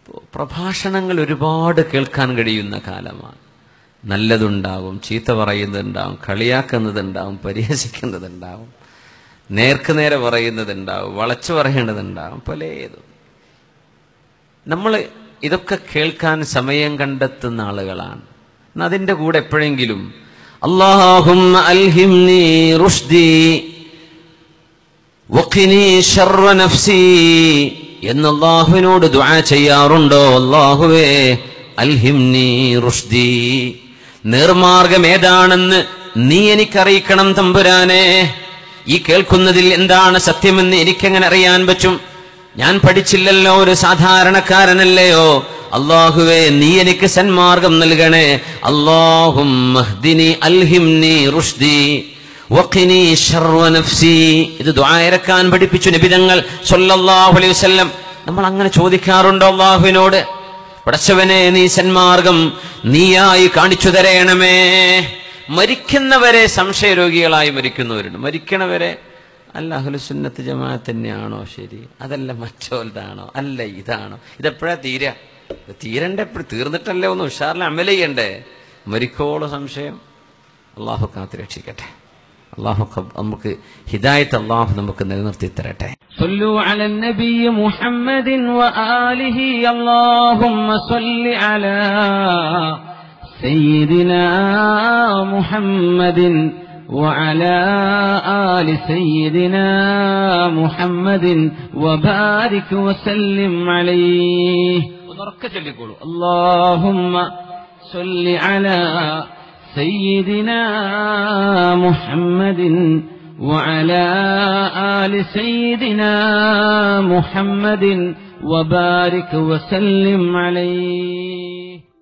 പ്രഭാഷണങ്ങൾ ഒരുപാട് കേൾക്കാൻ കഴിയുന്ന കാലമാണ് നല്ലതുണ്ടാവും ചീത്ത പറയുന്നതുണ്ടാവും കളിയാക്കുന്നതുണ്ടാവും പരിഹസിക്കുന്നതുണ്ടാവും നേർക്ക് നേരെ പറയുന്നതുണ്ടാവും വളച്ചു പറയേണ്ടതുണ്ടാവും പലതും നമ്മൾ ഇതൊക്കെ കേൾക്കാൻ സമയം കണ്ടെത്തുന്ന ആളുകളാണ് എന്നാ അതിന്റെ കൂടെ എപ്പോഴെങ്കിലും അള്ളാഹും അൽഹിംനി റുഷ്ദി വഖിനി ശർറ നഫ്സി എന്ന് അള്ളാഹുവിനോട് ദുആ ചെയ്യാറുണ്ടോ അള്ളാഹുവേ അൽഹിംനി റുഷ്ദി നേർമാർഗം ഏതാണെന്ന് നീ എനിക്കറിയിക്കണം തമ്പുരാനെ ഈ കേൾക്കുന്നതിൽ എന്താണ് സത്യമെന്ന് എനിക്കെങ്ങനെ അറിയാൻ പറ്റും ഞാൻ പഠിച്ചില്ലല്ലോ ഒരു സാധാരണക്കാരനല്ലയോ അള്ളാഹുവേ നീ എനിക്ക് സന്മാർഗം നൽകണേ അള്ളാഹും അൽഹിംനി റുഷ്ദി വഖിനി ശർവ നഫ്സി ഇത് ദ്വായരക്കാൻ പഠിപ്പിച്ചു നബിതങ്ങൾ സല്ലല്ലാഹു അലൈഹി വസല്ലം നമ്മൾ അങ്ങനെ ചോദിക്കാറുണ്ടോ അള്ളാഹുവിനോട് പടച്ചവനെ നീ സന്മാർഗം നീയായി കാണിച്ചു തരയണമേ മരിക്കുന്നവരെ സംശയരോഗികളായി മരിക്കുന്നവരുണ്ട് മരിക്കണവരെ അല്ല അഹ്ലുസുന്നത്ത് ജമാഅത്ത് തന്നെയാണോ ശരി അതല്ല മറ്റോൽതാണോ അല്ല ഇതാണോ ഇതെപ്പോഴാ തീര തീരണ്ട എപ്പോഴും തീർന്നിട്ടല്ലേ ഒന്ന് ഉഷാറിൽ അമല ചെയ്യണ്ടേ മരിക്കോളം സംശയം അള്ളാഹു കാത്തു രക്ഷിക്കട്ടെ അള്ളാഹു നമുക്ക് ഹിദായത്ത് അള്ളാഹു നമുക്ക് നിലനിർത്തി തരട്ടെ صلوا على النبي محمد وآله اللهم صل على سيدنا محمد وعلى آل سيدنا محمد وبارك وسلم عليه اللهم صل على سيدنا محمد وعلى آل سيدنا محمد وبارك وسلم عليه